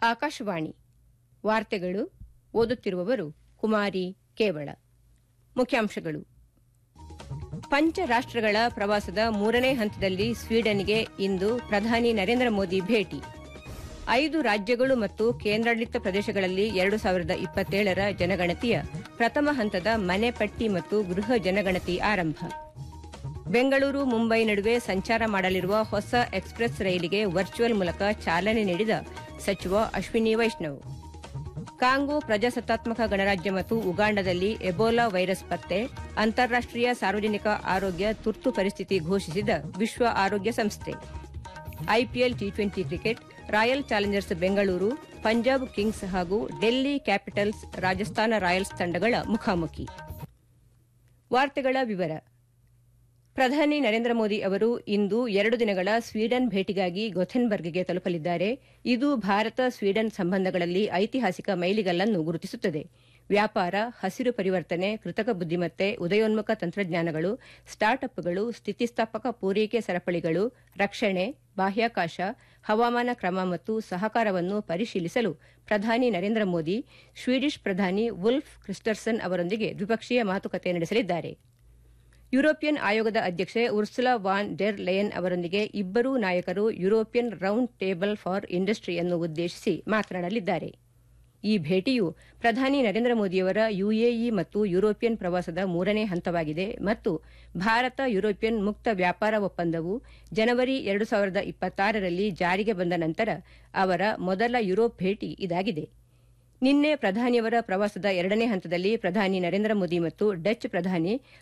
ಆಕಾಶವಾಣಿ ವಾರ್ತೆಗಳು ಓದುತ್ತಿರುವವರು ಕುಮಾರಿ ಕೇವಳ ಮುಖ್ಯಾಂಶಗಳು ಪಂಚ ರಾಷ್ಟಗಳ ಪ್ರವಾಸದ ಮೂರನೇ ಹಂತದಲ್ಲಿ ಸ್ವೀಡನ್ಗೆ ಇಂದು ಪ್ರಧಾನಿ ನರೇಂದ್ರ ಮೋದಿ ಭೇಟಿ ಐದು ರಾಜ್ಯಗಳು ಮತ್ತು ಕೇಂದ್ರಾಡಳಿತ ಪ್ರದೇಶಗಳಲ್ಲಿ ಎರಡು ಸಾವಿರದ ಇಪ್ಪತ್ತೇಳರ ಜನಗಣತಿಯ ಪ್ರಥಮ ಹಂತದ ಮನೆ ಪಟ್ಟಿ ಮತ್ತು ಗೃಹ ಜನಗಣತಿ ಆರಂಭ ಬೆಂಗಳೂರು ಮುಂಬೈ ನಡುವೆ ಸಂಚಾರ ಮಾಡಲಿರುವ ಹೊಸ ಎಕ್ಸ್ಪ್ರೆಸ್ ರೈಲಿಗೆ ವರ್ಚುವಲ್ ಮೂಲಕ ಚಾಲನೆ ನೀಡಿದ ಸಚಿವ ಅಶ್ವಿನಿ ವೈಷ್ಣವ್ ಕಾಂಗೋ ಪ್ರಜಾಸತ್ತಾತ್ಮಕ ಗಣರಾಜ್ಯ ಮತ್ತು ಉಗಾಂಡದಲ್ಲಿ ಎಬೋಲಾ ವೈರಸ್ ಪತ್ತೆ ಅಂತಾರಾಷ್ಟೀಯ ಸಾರ್ವಜನಿಕ ಆರೋಗ್ಯ ತುರ್ತು ಪರಿಸ್ಥಿತಿ ಘೋಷಿಸಿದ ವಿಶ್ವ ಆರೋಗ್ಯ ಸಂಸ್ಥೆ IPL T twenty cricket Royal Challengers Bengaluru Punjab Kings ಹಾಗೂ ಡೆಲ್ಲಿ ಕ್ಯಾಪಿಟಲ್ಸ್ ರಾಜಸ್ಥಾನ ರಾಯಲ್ಸ್ ತಂಡಗಳ ಮುಖಾಮುಖಿ ವಾರ್ತೆಗಳ ವಿವರ ಪ್ರಧಾನಿ ನರೇಂದ್ರ ಮೋದಿ ಅವರು ಇಂದು ಎರಡು ದಿನಗಳ ಸ್ವೀಡನ್ ಭೇಟಿಗಾಗಿ ಗೊಥೆನ್ಬರ್ಗ್ಗೆ ತಲುಪಲಿದ್ದಾರೆ ಇದು ಭಾರತ ಸ್ವೀಡನ್ ಸಂಬಂಧಗಳಲ್ಲಿ ಐತಿಹಾಸಿಕ ಮೈಲಿಗಲ್ಲನ್ನು ಗುರುತಿಸುತ್ತದೆ ವ್ಯಾಪಾರ ಹಸಿರು ಪರಿವರ್ತನೆ ಕೃತಕ ಬುದ್ದಿಮತ್ತೆ ಉದಯೋನ್ಮುಖ ತಂತ್ರಜ್ಞಾನಗಳು ಸ್ಟಾರ್ಟ್ಅಪ್ಗಳು ಸ್ಥಿತಿಸ್ಥಾಪಕ ಪೂರೈಕೆ ಸರಪಳಿಗಳು ರಕ್ಷಣೆ ಬಾಹ್ಯಾಕಾಶ ಹವಾಮಾನ ಕ್ರಮ ಮತ್ತು ಸಹಕಾರವನ್ನು ಪರಿಶೀಲಿಸಲು ಪ್ರಧಾನಿ ನರೇಂದ್ರ ಮೋದಿ ಸ್ವೀಡಿಷ್ ಪ್ರಧಾನಿ ವುಲ್ಫ್ ಕ್ರಿಸ್ಟರ್ಸನ್ ಅವರೊಂದಿಗೆ ದ್ವಿಪಕ್ಷೀಯ ಮಾತುಕತೆ ನಡೆಸಲಿದ್ದಾರೆ ಯುರೋಪಿಯನ್ ಆಯೋಗದ ಅಧ್ಯಕ್ಷೆ ಉರ್ಸುಲಾ ವಾನ್ ಡೆರ್ ಲೆಯನ್ ಅವರೊಂದಿಗೆ ಇಬ್ಬರೂ ನಾಯಕರು ಯುರೋಪಿಯನ್ ರೌಂಡ್ ಟೇಬಲ್ ಫಾರ್ ಇಂಡಸ್ಟ್ರಿಯನ್ನು ಉದ್ದೇಶಿಸಿ ಮಾತನಾಡಲಿದ್ದಾರೆ ಈ ಭೇಟಿಯು ಪ್ರಧಾನಿ ನರೇಂದ್ರ ಮೋದಿಯವರ ಯುಎಇ ಮತ್ತು ಯುರೋಪಿಯನ್ ಪ್ರವಾಸದ ಮೂರನೇ ಹಂತವಾಗಿದೆ ಮತ್ತು ಭಾರತ ಯುರೋಪಿಯನ್ ಮುಕ್ತ ವ್ಯಾಪಾರ ಒಪ್ಪಂದವು ಜನವರಿ ಎರಡು ಸಾವಿರದ ಇಪ್ಪತ್ತಾರರಲ್ಲಿ ಜಾರಿಗೆ ಬಂದ ನಂತರ ಅವರ ಮೊದಲ ಯುರೋಪ್ ಭೇಟಿ ಇದಾಗಿದೆ ನಿನ್ನೆ ಪ್ರಧಾನಿಯವರ ಪ್ರವಾಸದ ಎರಡನೇ ಹಂತದಲ್ಲಿ ಪ್ರಧಾನಿ ನರೇಂದ್ರ ಮೋದಿ ಮತ್ತು ಡಚ್ ಪ್ರಧಾನಿ